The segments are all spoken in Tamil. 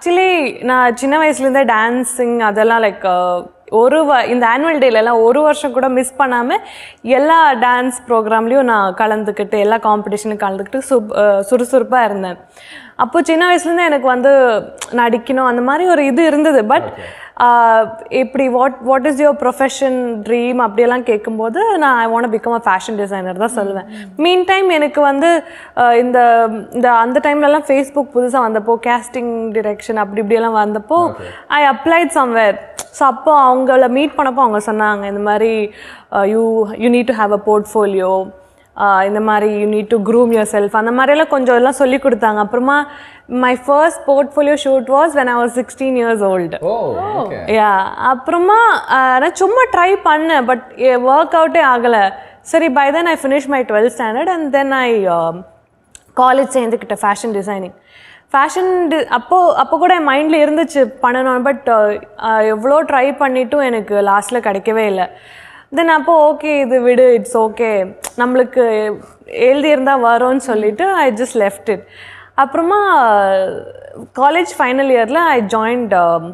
ஆக்சுவலி நான் சின்ன வயசுலேருந்தே டான்ஸிங் அதெல்லாம் லைக் ஒரு வ இந்த ஆனுவல் டேலலாம் ஒரு வருஷம் கூட மிஸ் பண்ணாமல் எல்லா டான்ஸ் ப்ரோக்ராம்லேயும் நான் கலந்துக்கிட்டு எல்லா காம்படிஷனும் கலந்துக்கிட்டு சுப் சுறுசுறுப்பாக இருந்தேன் அப்போ சின்ன வயசுலேருந்து எனக்கு வந்து நடிக்கணும் அந்த மாதிரி ஒரு இது இருந்தது பட் இப்படி what what is your profession dream அப்படியெல்லாம் கேட்கும்போது நான் I want become a fashion designer தான் சொல்லுவேன் மீன் டைம் எனக்கு வந்து ஆஹ் இந்த இந்த அந்த டைம்லலாம் ஃபேஸ்புக் புதுசாக வந்தப்போ கேஸ்டிங் டிரெக்ஷன் அப்படி இப்படியெல்லாம் வந்தப்போ ஐ அப்ளைட் சம்வேர் ஸோ அப்போ அவங்கள மீட் பண்ணப்போ அவங்க சொன்னாங்க இந்த மாதிரி you you need to have a portfolio இந்த மாதிரி you need to groom yourself அந்த மாதிரியெல்லாம் கொஞ்சம் எல்லாம் சொல்லி கொடுத்தாங்க அப்புறமா my first portfolio shoot was when I was sixteen years old oh okay yeah அப்புறமா அஹ், நான் சும்மா ட்ரை பண்ணேன் பட் ஒர்க் அவுட்டே ஆகலை சரி by then I finish my twelfth standard and then I college சேர்ந்துக்கிட்டேன் ஃபேஷன் டிசைனிங் ஃபேஷன் டி அப்போ அப்போ கூட என் மைண்டில் இருந்துச்சு பண்ணணும் பட் எவ்வளோ ட்ரை பண்ணிட்டும் எனக்கு லாஸ்ட்டில் கிடைக்கவே இல்லை தென் அப்போ ஓகே இது விடு இட்ஸ் ஓகே நம்மளுக்கு எழுதியிருந்தால் வரும்னு சொல்லிட்டு ஐ ஜஸ்ட் லெஃப்ட் இட் அப்புறமா காலேஜ் ஃபைனல் இயரில் I joined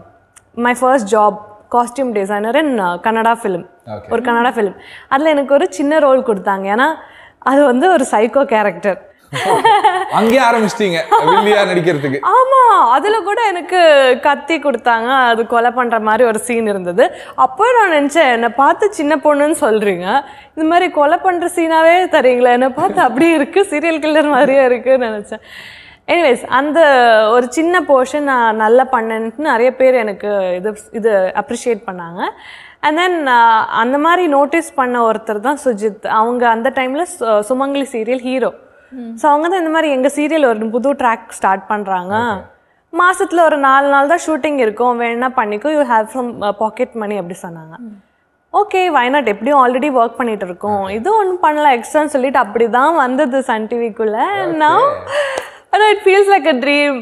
my first job costume designer in Kannada film Okay. ஒரு கன்னடா ஃபிலிம் அதில் எனக்கு ஒரு சின்ன ரோல் கொடுத்தாங்க ஏன்னா அது வந்து ஒரு சைக்கோ கேரக்டர் அங்கேயே ஆரம்பிச்சிட்டீங்க வில்லியா நடிக்கிறதுக்கு ஆமா அதுல கூட எனக்கு கத்தி கொடுத்தாங்க அது கொலை பண்ற மாதிரி ஒரு சீன் இருந்தது அப்போ நான் நினைச்சேன் என்னை பார்த்து சின்ன பொண்ணுன்னு சொல்றீங்க இந்த மாதிரி கொலை பண்ற சீனாவே தரீங்களா என்னை பார்த்து அப்படியே இருக்கு சீரியல் கில்லர் மாதிரியே இருக்குன்னு நினைச்சேன் எனிவேஸ் அந்த ஒரு சின்ன போர்ஷன் நான் நல்லா பண்ணேன்ட்டு நிறைய பேர் எனக்கு இது இது அப்ரிஷியேட் பண்ணாங்க அண்ட் தென் அந்த மாதிரி நோட்டீஸ் பண்ண ஒருத்தர் தான் சுஜித் அவங்க அந்த டைமில் சுமங்கலி சீரியல் ஹீரோ ஸோ அவங்க தான் இந்த மாதிரி எங்கள் சீரியல் ஒரு புது ட்ராக் ஸ்டார்ட் பண்ணுறாங்க மாசத்துல ஒரு நாலு நாள் தான் ஷூட்டிங் இருக்கும் வேணா பண்ணிக்கோ you have some pocket money அப்படி சொன்னாங்க ஓகே வயநாட் எப்படியும் ஆல்ரெடி ஒர்க் பண்ணிட்டு இருக்கோம் இது ஒன்றும் பண்ணலாம் எக்ஸ்ட்ரான்னு சொல்லிட்டு அப்படி தான் வந்தது சன் டிவிக்குள்ள நவ் ஆனால் it feels like a dream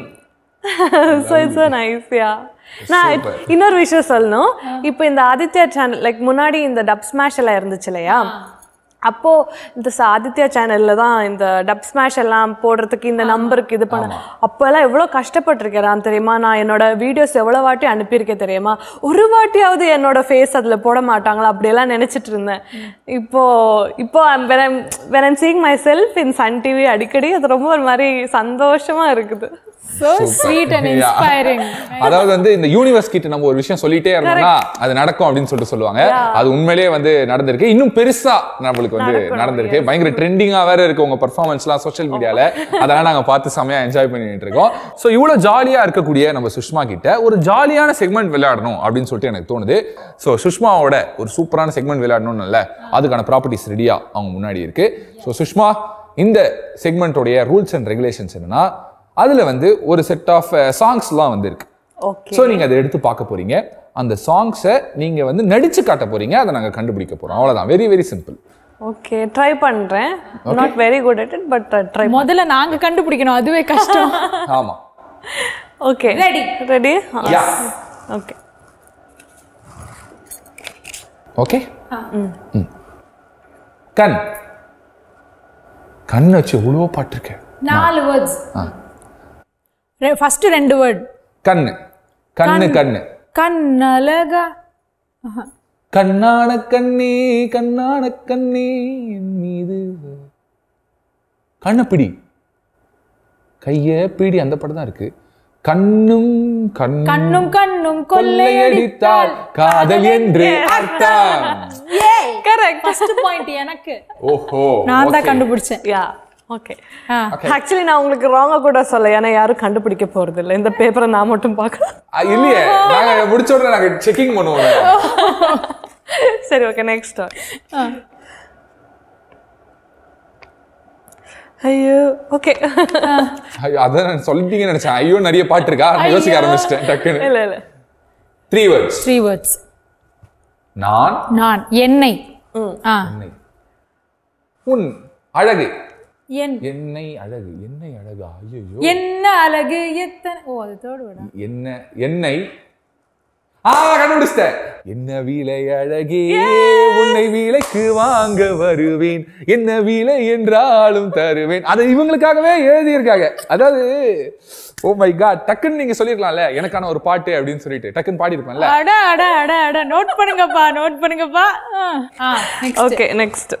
so it's so nice yeah நான் இன்னொரு விஷயம் சொல்லணும் இப்போ இந்த ஆதித்யா சேனல் லைக் முன்னாடி இந்த டப் ஸ்மாஷ் எல்லாம் இருந்துச்சு இல்லையா அப்போ இந்த ச- ஆதித்யா சேனல்ல தான் இந்த டப் ஸ்மாஷ் எல்லாம் போடுறதுக்கு இந்த நம்பருக்கு இது பண்ண அப்போல்லாம் எவ்வளோ கஷ்டப்பட்டிருக்கிறேன் தெரியுமா நான் என்னோட வீடியோஸ் எவ்வளோ வாட்டி அனுப்பியிருக்கேன் தெரியுமா ஒரு வாட்டியாவது என்னோட ஃபேஸ் அதில் போட மாட்டாங்களா அப்படியெல்லாம் நினைச்சிட்டு இருந்தேன் இப்போ இப்போ when I'm seeing myself in Sun TV அடிக்கடி அது ரொம்ப ஒரு மாதிரி சந்தோஷமா இருக்குது so sweet and Yeah. inspiring அதாவது வந்து இந்த யூனிவர்ஸ் கிட்ட நம்ம ஒரு விஷயம் சொல்லிட்டே இருந்தோம்னா அது நடக்கும் அப்படின்னு சொல்லிட்டு சொல்லுவாங்க அது உண்மையிலேயே வந்து நடந்திருக்கு இன்னும் பெருசா நம்மளுக்கு வந்து நடந்திருக்கு பயங்கர ட்ரெண்டிங்கா வேற இருக்கு உங்க பர்ஃபார்மன்ஸ்லாம் சோஷியல் மீடியால அதெல்லாம் நாங்க பார்த்து செமையா என்ஜாய் பண்ணிட்டு இருக்கோம் சோ இவ்வளவு ஜாலியா இருக்கக்கூடிய நம்ம சுஷ்மா கிட்ட ஒரு ஜாலியான செக்மெண்ட் விளையாடணும் அப்படின்னு சொல்லிட்டு எனக்கு தோணுது சோ சுஷ்மாவோட ஒரு சூப்பரான செக்மெண்ட் விளையாடணும்னு அதுக்கான ப்ராப்பர்ட்டிஸ் ரெடியா அவங்க முன்னாடி இருக்கு சோ சுஷ்மா இந்த செக்மெண்ட்டோடைய ரூல்ஸ் அண்ட் ரெகுலேஷன்ஸ் என்னன்னா அதுல வந்து ஒரு செட் ஆஃப் சாங்ஸ்லாம் வந்து இருக்கு ஓகே ஸோ நீங்க அதை எடுத்து பார்க்க போறீங்க அந்த சாங்ஸை நீங்க வந்து நடிச்சு காட்ட போறீங்க அதை நாங்க கண்டுபிடிக்க போறோம் அவ்வளவுதான் very very simple okay try பண்றேன் not very good at it but try முதல்ல நாங்க கண்டுபிடிக்கணும் அதுவே கஷ்டம் ஆமா okay Ready. Ready Yeah. Okay okay ம். கண் கண் வச்சு எவ்வளோ பாட்டு இருக்கு நாலு வேர்ட்ஸ் ஃபர்ஸ்ட் ரெண்டு வேர்ட் கண்ணு கண்ணு கண்ணு கண்ணழகா கண்ணான கண்ணே கண்ணான கண்ணே என் மீது கண்ணை பிடி கைய பிடி அந்த படம் தான் இருக்கு கண்ணும் கண்ணும் கண்ணும் கண்ணும் கொள்ளையடித்தால் காதல் என்று அர்த்தம் கரெக்ட் ஃபர்ஸ்ட் பாயிண்ட் எனக்கு ஓஹோ நான் தான் okay. கண்டுபிடிச்சேன் யா ஓகே ஆ. ஆக்சுவலி நான் உங்களுக்கு ராங்கா கூட சொல்ல ஏன்னா யாரும் கண்டுபிடிக்க போறது இல்லை இந்த பேப்பரை நான் மட்டும் பார்க்கலாம் ஆ, இல்லையே நாங்க முடிச்ச உடனே நாங்க செக்கிங் பண்ணுவோம் சரி ஓகே நெக்ஸ்ட் ஐயோ ஓகே ஐயோ, அதான் நான் சொல்லிட்டீங்கன்னு நினைச்சேன் ஐயோ நிறைய பாட்டு இருக்கா நான் யோசிக்க ஆரம்பிச்சிட்டேன் டக்குன்னு இல்ல இல்ல த்ரீ வேர்ட்ஸ் த்ரீ வேர்ட்ஸ் நான் நான் என்னை ஆ என்னை உன் அழகு என் என்னை அழகு என்னை அழகு ஐயோ என்ன அழகு எத்தனை ஓ அது தேர்ட் வேர்டா என்ன என்னை ஆ கண்டுபிடிச்சிட்டேன் என்ன விலை அழகே உன்னை விலைக்கு வாங்க வருவேன் என்ன விலை என்றாலும் தருவேன் அதை இவங்களுக்காகவே எழுதியிருக்காங்க அதாவது ஓ மை காட் டக்குன்னு நீங்க சொல்லிருக்கலாம்ல எனக்கான ஒரு பாட்டு அப்படின்னு சொல்லிட்டு டக்குன்னு பாடி இருக்கலாம்ல அட அட அட அட நோட் பண்ணுங்கப்பா நோட் பண்ணுங்கப்பா ஆ, ஆ next. ஓகே நெக்ஸ்ட்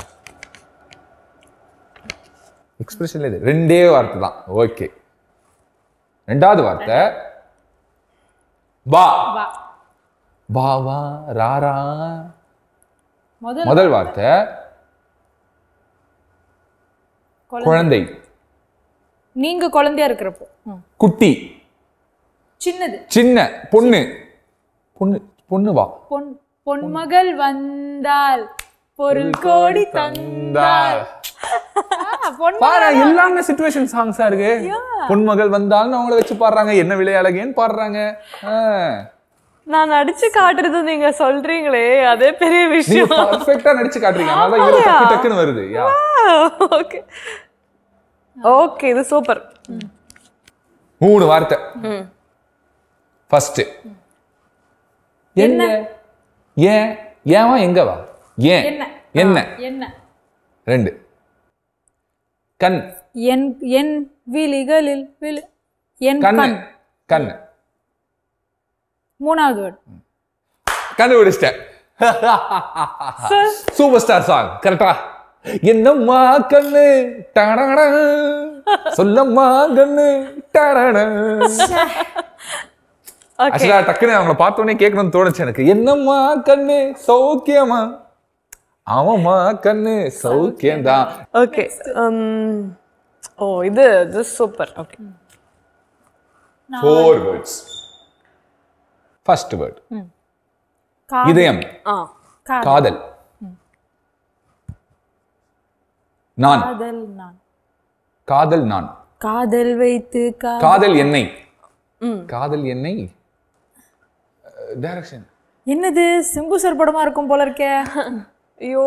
எக்ஸ்பிரஷன்ல இது ரெண்டே வார்த்தை தான் ஓகே ரெண்டாவது வார்த்தை பா வா. பா வா ராரா முதல் முதல் வார்த்தை குழந்தை நீங்க குழந்தையா இருக்கிறப்போ ம். குட்டி சின்னது சின்ன பொண்ணு பொண்ணு பொண்ணு வா பொன் பொன்மகள் வந்தால் பொருள் கோடி தந்தால் ஆ, பொன் பாரு எல்லாமே சிச்சுவேஷன் சாங்ஸா இருக்கு பொன்மகள் வந்தாலும் அவங்கள வச்சு பாடுறாங்க என்ன விலை அழகேன்னு பாடுறாங்க ஆ. நான் நடிச்சு காட்டுறது நீங்க சொல்றீங்களே அதே பெரிய நீங்க விஷயம் பர்ஃபெக்ட்டா நடிச்சு காட்டுறீங்க அதனால ஹீரோ டக்கு டக்குன்னு வருது யா ஓகே ஓகே இது சூப்பர் மூணு வார்த்தை ஃபர்ஸ்ட் என்ன ஏன் ஏன் எங்க வா ஏன் என்ன என்ன என்ன ரெண்டு கண் என் என் விழிகளில் விழு என் கண்ணு கண் கண் மூணாவது வேர்ட் கண்டுபிடிச்சிட்டேன் சூப்பர் ஸ்டார் சாங் கரெக்டா என்னம்மா கண்ணு டடட. சொல்லம்மா கண்ணு டடட. ஓகே ஆக்சுவலா டக்குன்னு அவங்கள பார்த்தோன்னே கேட்கணும்னு தோணுச்சு எனக்கு என்னம்மா கண்ணு சௌக்கியமா ஆமாம்மா கண்ணு சௌக்கியம்தான் ஓகே ஓ இது இது super okay four words first word காதல். இதயம் ஆ காதல் காதல் நான் காதல் நான் காதல் நான் காதல் வைத்து கா- காதல் எண்ணெய் காதல் எண்ணெய் டைரக்ஷன் என்னது சிம்பு சார் படமா இருக்கும் போல இருக்கே ஐயோ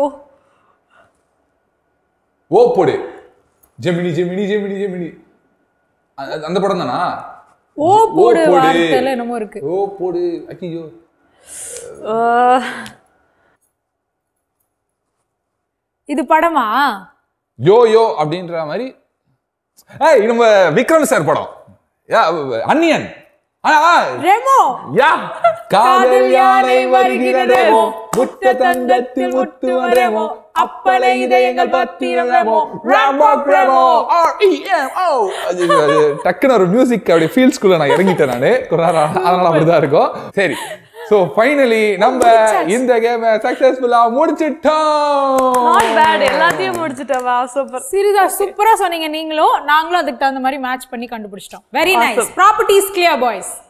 ஓ போடு ஜெமினி ஜெமினி ஜெமினி ஜெமினி அ- அந்த படம் தானா ஓ போடு வார்த்தையில என்னமோ இருக்கு ஓ போடு ஐயோ அஹ், இது படமா யோ யோ அப்படின்ற மாதிரி ஏய் நம்ம விக்ரம் சார் படம் யா அன்னியன் ஆ, ஆ, ரெமோ யா காதல் யானை வருகிறதேமோ முத்த தந்தத்தில் முத்து வரேமோ அப்பளை இதயங்கள் பத்திரமோ ராமோ கிரமோ R-E-M-O. அது அது டக்குன்னு ஒரு மியூசிக் அப்படி ஃபீல்ஸ்குள்ள நான் இறங்கிட்டேன் நானு குறாரா அதனால அப்படிதான் இருக்கும் சரி சோ ஃபைனலி நம்ம இந்த கேம சக்சஸ்ஃபுல்லா முடிச்சிட்டோம் நாட் பேட் எல்லாத்தையும் முடிச்சிட்டேன் வா சூப்பர் சிறிதா சூப்பரா சொன்னீங்க நீங்களும் நாங்களும் அதுக்கு தகுந்த மாதிரி மேட்ச் பண்ணி கண்டுபிடிச்சிட்டோம் very nice properties clear boys